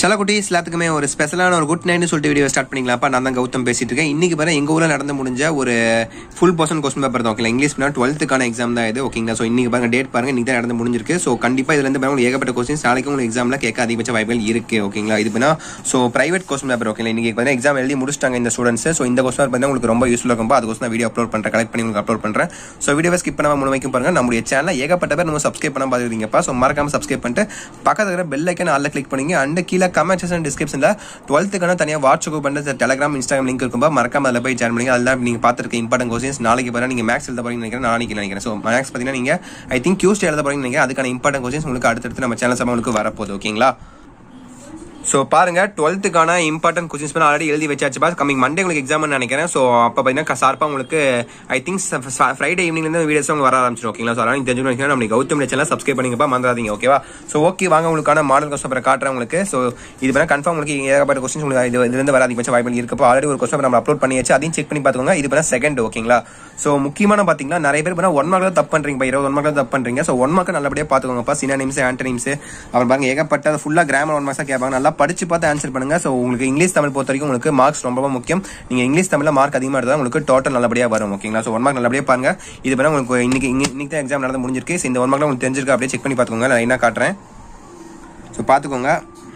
சில குட்டீஸ் எல்லாத்துக்குமே ஒரு ஸ்பெஷலான ஒரு குட் நைட்னு சொல்லிட்டு வீடியோ ஸ்டார்ட் பண்ணிக்கலாம்ப்பா நான் தான் கௌதம் பேசிட்டு இருக்கேன் இன்னைக்கு பாரு எங்க ஊர்ல நடந்து முடிஞ்ச ஒரு ஃபுல் பர்சன் கொஸ்டின் பேப்பர் தான் ஓகே இங்கிலீஷ் பண்ணா டுவெல்த்துக்கான எக்ஸாம் தான் இது ஓகேங்களா ஸோ இன்னைக்கு பாருங்க டேட் பாருங்க இன்னைக்கு தான் நடந்து முடிஞ்சிருக்கு ஸோ கண்டிப்பா இதுல இருந்து பாருங்க உங்களுக்கு ஏகப்பட்ட கொஸ்டின்ஸ் நாளைக்கு உங்களுக்கு எக்ஸாம்ல கேட்க அதிகபட்ச வாய்ப்புகள் இருக்கு ஓகேங்களா இது பண்ணா ஸோ பிரைவேட் கொஸ்டின் பேப்பர் ஓகேங்களா இன்னைக்கு பாருங்க எக்ஸாம் எழுதி முடிச்சிட்டாங்க இந்த ஸ்டூடெண்ட்ஸ் ஸோ இந்த கொஸ்டின் பேப்பர் உங்களுக்கு ரொம்ப யூஸ்ஃபுல்லாக இருக்கும் அதுக்கோசம் நான் வீடியோ அப்லோட் பண்றேன் கலெக்ட் பண்ணி உங்களுக்கு அப்லோட் பண்றேன் ஸோ வீடியோவை ஸ்கிப் பண்ணாம முழுமைக்கும் பாருங்க நம்மளுடைய சேனல் ஏகப்பட்ட பேர் நம்ம சப்ஸ்கிரைப் பண்ண பாத்துருக்கீங்கப்பா ஸோ மறக்காம சப்ஸ்கிரைப் பண்ணிட்டு பக்கத்துல இருக்கிற பெல் ஐக்கன் ஆல்ல கிளிக் பண்ணீங்க அண்ட் கீழே கமெண்ட் செக்ஷன் டிஸ்கிரிப்ஷன்ல டுவெல்த்துக்கான தனியாக வாட்ஸ்அப் பண்ணுற டெலிகிராம் இன்ஸ்டாகிராம் லிங்க் இருக்கும்பா மறக்காம அதில் போய் ஜாயின் பண்ணி அதில் நீங்க பார்த்துருக்க இம்பார்ட்டன் கொஸ்டின்ஸ் நாளைக்கு பாருங்க நீங்க மேக்ஸ் எழுத போறீங்க நினைக்கிறேன் நாளைக்கு நினைக்கிறேன் ஸோ மேக்ஸ் பார்த்தீங்கன்னா நீங்க ஐ திங்க் டியூஸ்டே எழுத போறீங்க நினைக்கிறேன் அதுக்கான இம்பார்ட்டன் கொஸ்டின்ஸ் உங்களுக்கு அடுத்தடுத்து நம்ம சேனல் சம்பா உங்களுக்கு வரப்போகுது ஓகேங்களா ஸோ பாருங்க டுவெல்த்துக்கான இம்பார்ட்டன்ட் கொஸ்டின்ஸ் பண்ண ஆல்ரெடி எழுதி வச்சாச்சு பாஸ் கமிங் மண்டே உங்களுக்கு எக்ஸாம் நினைக்கிறேன் ஸோ அப்போ பார்த்தீங்கன்னா ஷார்ப்பாக உங்களுக்கு ஐ திங்க் ஃப்ரைடே ஈவினிங்லேருந்து வீடியோஸ் உங்களுக்கு வர ஆரம்பிச்சிடும் ஓகேங்களா ஸோ அதனால் தெரிஞ்சு நினைக்கிறேன் நம்ம கௌதம் சேனல் சப்ஸ்கிரைப் பண்ணிங்கப்பா மறந்துடாதீங்க ஓகேவா ஸோ ஓகே வாங்க உங்களுக்கான மாடல் கொஸ்டின் பேப்பர் காட்டுறேன் உங்களுக்கு ஸோ இது பண்ணால் கன்ஃபார்ம் உங்களுக்கு ஏகப்பட்ட கொஸ்டின்ஸ் உங்களுக்கு இது இதுலேருந்து வர அதிகபட்ச வாய்ப்புகள் இருக்கப்போ ஆல்ரெடி ஒரு கொஸ்டின் நம்ம அப்லோட் பண்ணியாச்சு அதையும் செக் பண்ணி பார்த்துக்கோங்க இது பண்ணால் செகண்ட் ஓகேங்களா ஸோ முக்கியமான பார்த்தீங்கன்னா நிறைய பேர் பண்ணால் ஒன் மார்க் தப்பு பண்ணுறீங்க இருபது ஒன் மார்க் தப்பு பண்ணுறீங்க ஸோ ஒன் மார்க் நல்லபடியாக பார்த்துக்கோங்கப்பா சினானிம்ஸ் ஆன்டனிம்ஸ் அப்புறம் பாருங்க ஏகப்பட்ட ஃபுல்லாக கிராமர் ஒன் மார்க்ஸாக கேட்பாங்க நல்லா படிச்சு பார்த்து ஆன்சர் பண்ணுங்க ஸோ உங்களுக்கு இங்கிலீஷ் தமிழ் பொறுத்த வரைக்கும் உங்களுக்கு மார்க்ஸ் ரொம்ப ரொம்ப முக்கியம் நீங்க இங்கிலீஷ் தமிழ்ல மார்க் அதிகமாக எடுத்தால் உங்களுக்கு டோட்டல் நல்லபடியா வரும் ஓகேங்களா ஸோ ஒன் மார்க் நல்லபடியா பாருங்க இது பண்ண உங்களுக்கு இன்னைக்கு இங்க- இன்னைக்கு தான் எக்ஸாம் நடந்து முடிஞ்சிருக்கு So, இந்த ஒன் மார்க்ல உங்களுக்கு தெரிஞ்சிருக்கு அப்படியே செக் பண்ணி பார்த்துக்கோங்க நான் என்ன காட்டுறேன் ஸோ பார்த்துக்கோங்க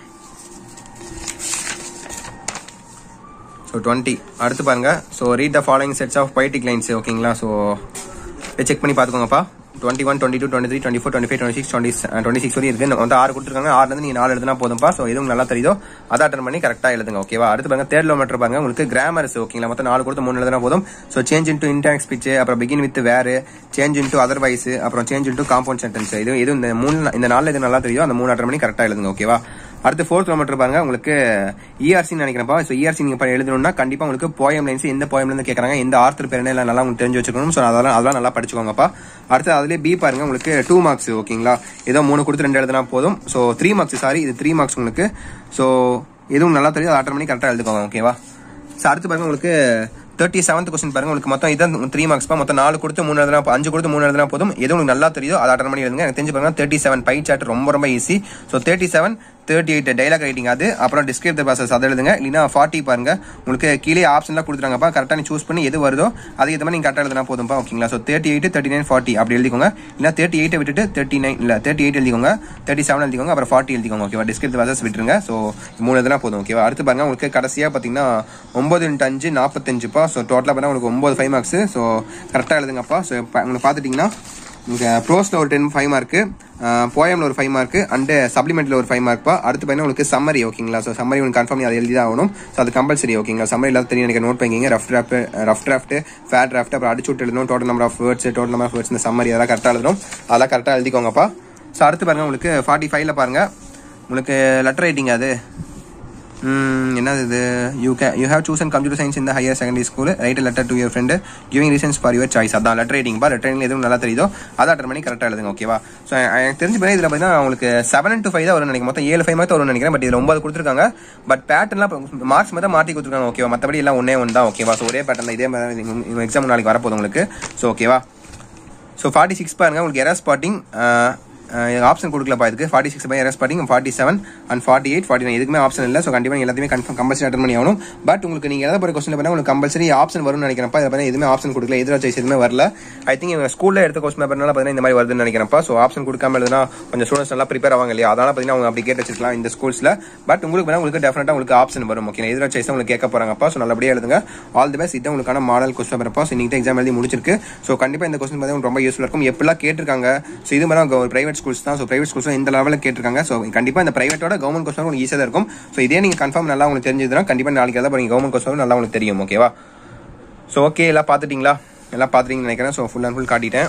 ஸோ டுவெண்ட்டி அடுத்து பாருங்க so read the following sets of poetic lines ஓகேங்களா ஸோ செக் பண்ணி பார்த்துக்கோங்கப்பா twenty one twenty two twenty three twenty four twenty five twenty six twenty twenty six வரையும் இருக்கு வந்து ஆறு கொடுத்துருக்காங்க ஆறுல இருந்து நீங்க நாலு எழுதுனா போதும்பா ஸோ எதுவும் நல்லா தெரியுதோ அதை அட்டன் பண்ணி கரெக்டா எழுதுங்க ஓகேவா அடுத்து பாருங்க தேர்ட் கிலோமீட்டர் பாருங்க உங்களுக்கு கிராமர்ஸ் ஓகேங்களா மொத்தம் நாலு கொடுத்து மூணு எழுதுனா போதும் so change into indirect speech அப்புறம் பிகின் வித் வேறு சேஞ்ச் இன்டூ அதர்வைஸ் அப்புறம் சேஞ்ச் இன்டூ காம்பவுண்ட் சென்டென்ஸ் இது இது இந்த மூணு இந்த நாலுல இது நல்லா தெரியும் அந்த மூணு அட்டன் பண்ணி கரெக்டா எழுதுங்க ஓகேவா அடுத்து ஃபோர்த் கிலோமீட்டர் பாருங்க உங்களுக்கு இஆர்சி நினைக்கிறப்பா ஸோ இஆர்சி நீங்க இப்ப எழுதணும்னா கண்டிப்பா உங்களுக்கு போயம் லைன்ஸ் எந்த போயம்ல இருந்து கேட்கறாங்க எந்த ஆர்த்தர் பேர் என்ன நல்லா உங்களுக்கு தெரிஞ்சு வச்சுக்கணும் ஸோ அதெல்லாம் அதெல்லாம் நல்லா படிச்சுக்கோங்கப்பா அடுத்து அதுலேயே பி பாருங்க உங்களுக்கு டூ மார்க்ஸ் ஓகேங்களா ஏதோ மூணு கொடுத்து ரெண்டு எழுதுனா போதும் ஸோ த்ரீ மார்க்ஸ் சாரி இது த்ரீ மார்க்ஸ் உங்களுக்கு ஸோ எதுவும் நல்லா தெரியும் அதை அட்டன் பண்ணி கரெக்டாக எழுதுக்கோங்க ஓகேவா ஸோ அடுத்து பாருங்க உங்களுக்கு தேர்ட்டி செவன்த் கொஸ்டின் பாருங்க உங்களுக்கு மொத்தம் இதான் த்ரீ மார்க்ஸ் பா மொத்தம் நாலு கொடுத்து மூணு எழுதுனா அஞ்சு கொடுத்து மூணு எழுதுனா போதும் எது உங்களுக்கு நல்லா தெரியுதோ அதை அட்டன் பண்ணி எழுதுங்க எனக்கு தெரிஞ்சு பாருங்க தேர்ட்டி செவன் பை சார்ட் ரொம்ப ரொம்ப easy so thirty seven thirty eight dialogue writing அது அப்புறம் டிஸ்கிரிப் த ப்ராசஸ் அதை எழுதுங்க இல்லைனா ஃபார்ட்டி பாருங்க உங்களுக்கு கீழே ஆப்ஷன்லாம் கொடுத்துருங்கப்பா கரெக்டாக நீ சூஸ் பண்ணி எது வருதோ அதுக்கு ஏற்ற மாதிரி நீங்கள் கரெக்டாக எழுதுனா போதும்ப்பா ஓகேங்களா so thirty eight thirty nine forty அப்படி எழுதிக்கோங்க இல்லை தேர்ட்டி எயிட்டை விட்டுட்டு தேர்ட்டி நைன் இல்லை தேர்ட்டி எயிட் எழுதிக்கோங்க தேர்ட்டி செவன் எழுதிக்கோங்க அப்புறம் ஃபார்ட்டி எழுதிக்கோங்க ஓகேவா டிஸ்கிரிப் ப்ராசஸ் விட்டுருங்க ஸோ மூணு எதுனா போதும் ஓகேவா அடுத்து பாருங்க உங்களுக்கு கடைசியாக பார்த்தீங்கன்னா ஒம்பது இன்ட்டு அஞ்சு நாற்பத்தஞ்சுப்பா ஸோ டோட்டலாக பார்த்தா உங்களுக்கு ஒம்பது ஃபைவ் மார்க்ஸ் ஸோ கரெக்டாக எழுதுங்கப்பா ஸோ உங்களுக்கு பார்த்துட்டிங்கன்னா உங்களுக்கு ப்ரோஸில் ஒரு டென் ஃபைவ் மார்க்கு போயமில் ஒரு ஃபைவ் மார்க்கு அண்டு சப்ளிமெண்ட்டில் ஒரு ஃபைவ் மார்க்ப்பா அடுத்து பார்த்தீங்கன்னா உங்களுக்கு சம்மரி ஓகேங்களா ஸோ சம்மரி உங்களுக்கு கன்ஃபார்ம் அதை எழுதி தான் ஆகணும் ஸோ அது கம்பல்சரி ஓகேங்களா சம்மரி இல்லாத தெரியும் எனக்கு நோட் பண்ணிக்கிங்க rough draft rough draft fair draft அப்புறம் அடிச்சு விட்டு எழுதணும் total number of words total number of words இந்த சம்மரி அதெல்லாம் கரெக்டாக எழுதணும் அதெல்லாம் கரெக்டாக எழுதிக்கோங்கப்பா ஸோ அடுத்து பாருங்க உங்களுக்கு ஃபார்ட்டி ஃபைவ்ல பாருங்க உங்களுக்கு லெட்டர் ரைட்டிங் அது ம், என்னது இது யூ கே you have chosen computer science இந்த higher secondary school write letter to your friend giving reasons for your choice அதான் லெட்டர் ரைட்டிங் பா லெட்டர் ரைட்டிங் எதுவும் நல்லா தெரியுதோ அதை அட்டன் பண்ணி கரெக்டாக எழுதுங்க ஓகேவா ஸோ எனக்கு தெரிஞ்ச பிறகு இதில் பார்த்தீங்கன்னா உங்களுக்கு செவன் டு ஃபைவ் தான் வரும் நினைக்கிறேன் மொத்தம் ஏழு ஃபைவ் மார்க் வரும்னு நினைக்கிறேன் பட் இதில் ஒன்பது கொடுத்துருக்காங்க பட் பேட்டர்லாம் மார்க்ஸ் மட்டும் மாற்றி கொடுத்துருக்காங்க ஓகேவா மற்றபடி எல்லாம் ஒன்றே ஒன்று தான் ஓகேவா ஸோ ஒரே பேட்டர்ன் இதே மாதிரி எக்ஸாம் நாளைக்கு வரப்போகுது உங்களுக்கு ஸோ ஓகேவா ஸோ ஃபார்ட்டி சிக்ஸ் பாருங்க உங்களுக்கு எரர் ஸ்பாட்டிங் ஆப்ஷன் கொடுக்கலப்பா இதுக்கு forty six by error spotting forty seven and forty eight forty nine இதுக்குமே ஆப்ஷன் இல்லை ஸோ கண்டிப்பாக நீங்க எல்லாத்தையுமே கன்ஃபார்ம் கம்பல்சரி அட்டன் பண்ணி ஆகணும் பட் உங்களுக்கு நீங்கள் எதாவது ஒரு கொஸ்டின் பார்த்தா உங்களுக்கு கம்பல்சரி ஆப்ஷன் வரும்னு நினைக்கிறப்பா இதை பார்த்தா எதுவுமே ஆப்ஷன் கொடுக்கல எதிராக சாய்ஸ் எதுவுமே வரல ஐ திங்க் இவங்க ஸ்கூலில் எடுத்த கொஸ்டின் பேப்பர்னால பார்த்தீங்கன்னா இந்த மாதிரி வருதுன்னு நினைக்கிறப்பா ஸோ ஆப்ஷன் கொடுக்காம எழுதுனா கொஞ்சம் ஸ்டூடெண்ட்ஸ் நல்லா ப்ரிப்பேர் ஆவாங்க இல்லையா அதனால பார்த்தீங்கன்னா அவங்க அப்படி கேட்டு வச்சிருக்கலாம் இந்த ஸ்கூல்ஸில் பட் உங்களுக்கு வேணா உங்களுக்கு டெஃபினட்டாக உங்களுக்கு ஆப்ஷன் வரும் ஓகே எதிராக சாய்ஸ் உங்களுக்கு கேட்க போறாங்கப்பா ஸோ நல்லபடியாக எழுதுங்க ஆல் தி பெஸ்ட் இதான் உங்களுக்கான மாடல் கொஸ்டின் பேப்பர்ப்பா ஸோ இன்னைக்கு எக்ஸாம் எழுதி முடிச்சிருக்கு ஸோ கண்டிப்பாக இந்த கொஸ்டின் பார்த்தீங்கன்னா ரொம்ப யூஸ்ஃபுல்லாக இருக்கும் எப்படிலாம் கேட்டிருக்காங்க ஸோ இது மாதிரி ஒரு பிரைவேட் ஸ்கூல்ஸ் தான் ஸோ பிரைவேட் ஸ்கூல்ஸ் இந்த லெவலில் கேட்டிருக்காங்க ஸோ கண்டிப்பாக இந்த பிரைவேட்டோட கவர்மெண்ட் கொஸ்டின் உங்களுக்கு ஈஸியாக இருக்கும் ஸோ இதே நீங்கள் கன்ஃபார்ம் நல்லா உங்களுக்கு தெரிஞ்சதுன்னா கண்டிப்பாக நாளைக்கு எதாவது போறீங்க கவர்மெண்ட் கொஸ்டின் நல்லா உங்களுக்கு தெரியும் ஓகேவா ஸோ ஓகே எல்லாம் பார்த்துட்டீங்களா எல்லாம் பார்த்துட்டீங்கன்னு நினைக்கிறேன் ஸோ ஃபுல் அண்ட் ஃபுல் காட்டிட்டேன்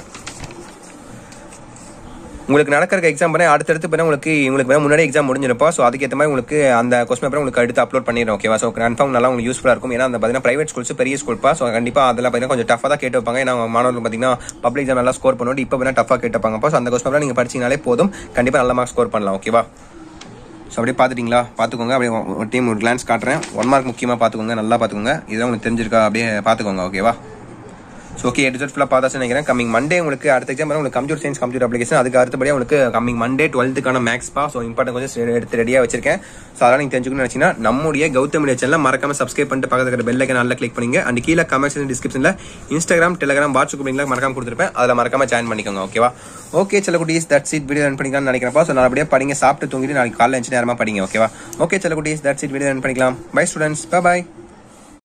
உங்களுக்கு நடக்கிற எக்ஸாம் பண்ண அடுத்தடுத்து பண்ண உங்களுக்கு உங்களுக்கு வேணா முன்னாடி எக்ஸாம் முடிஞ்சிருப்பா ஸோ அதுக்கேற்ற மாதிரி உங்களுக்கு அந்த கொஸ்டின் பேப்பர் உங்களுக்கு அடுத்து அப்லோட் பண்ணிடுறோம் ஓகேவா ஸோ கன்ஃபார்ம் நல்லா உங்களுக்கு யூஸ்ஃபுல்லாக இருக்கும் ஏன்னா அந்த பார்த்தீங்கன்னா பிரைவேட் ஸ்கூல்ஸ் பெரிய ஸ்கூல்ப்பா ஸோ கண்டிப்பாக அதெல்லாம் பார்த்தீங்கன்னா கொஞ்சம் டஃபாக தான் கேட்டு வைப்பாங்க ஏன்னா மாணவர்கள் பார்த்தீங்கன்னா பப்ளிக் எக்ஸாம் நல்லா ஸ்கோர் பண்ணுவோம் இப்போ வேணா டஃபாக கேட்டுப்பாங்கப்பா ஸோ அந்த கொஸ்டின் பேப்பர் நீங்கள் படிச்சீங்கனாலே போதும் கண்டிப்பாக நல்ல மார்க் ஸ்கோர் பண்ணலாம் ஓகேவா ஸோ அப்படியே பார்த்துட்டிங்களா பார்த்துக்கோங்க அப்படியே ஒரு டீம் ஒரு கிளான்ஸ் காட்டுறேன் ஒன் மார்க் முக்கியமாக பார்த்துக்கோங்க நல்லா பார்த்துக்கோங்க இதான் உங்களுக்கு தெரிஞ்சிருக்கா அப்படியே பார்த்துக்கோங்க ஓகேவா ஸோ ஓகே எட்டு ஃபுல்லாக பார்த்தாச்சு நினைக்கிறேன் கம்மிங் மண்டே உங்களுக்கு அடுத்த எக்ஸாம் உங்களுக்கு கம்ப்யூட்டர் சயின்ஸ் கம்ப்யூட்டர் அப்ளிகேஷன் அதுக்கு அடுத்தபடியாக உங்களுக்கு கம்மிங் மண்டே டுவெல்த்துக்கான மேக்ஸ் பா ஸோ இம்பார்ட்டன் கொஞ்சம் எடுத்து ரெடியாக வச்சிருக்கேன் ஸோ அதெல்லாம் நீங்கள் தெரிஞ்சுக்கணும்னு நினச்சிங்கன்னா நம்முடைய கௌதம் மீடியா சேனல் மறக்காம சப்ஸ்கிரைப் பண்ணிட்டு பக்கத்துல இருக்கிற பெல் ஐக்கன் நல்லா கிளிக் பண்ணுங்க அண்ட் கீழே கமெண்ட்ஸ் டிஸ்கிரிப்ஷனில் இன்ஸ்டாகிராம் டெலிகிராம் வாட்ஸ்அப் லிங்க்ல மறக்காம கொடுத்துருப்பேன் அதில் மறக்காம ஜாயின் பண்ணிக்கோங்க ஓகேவா ஓகே செல்லக்குட்டீஸ் தட்ஸ் இட் வீடியோ ரன் பண்ணிக்கலாம்னு நினைக்கிறப்பா ஸோ நான் அப்படியே படிங்க சாப்பிட்டு தூங்கிட்டு நாளைக்கு காலைல அஞ்சு நேரமா படிங்க ஓகேவா ஓகே செல்லக்குட்டீஸ் தட்ஸ் இட் வீடியோ ரன் பண்ணிக்கலாம் பை ஸ்டூடெண்ட்ஸ் பை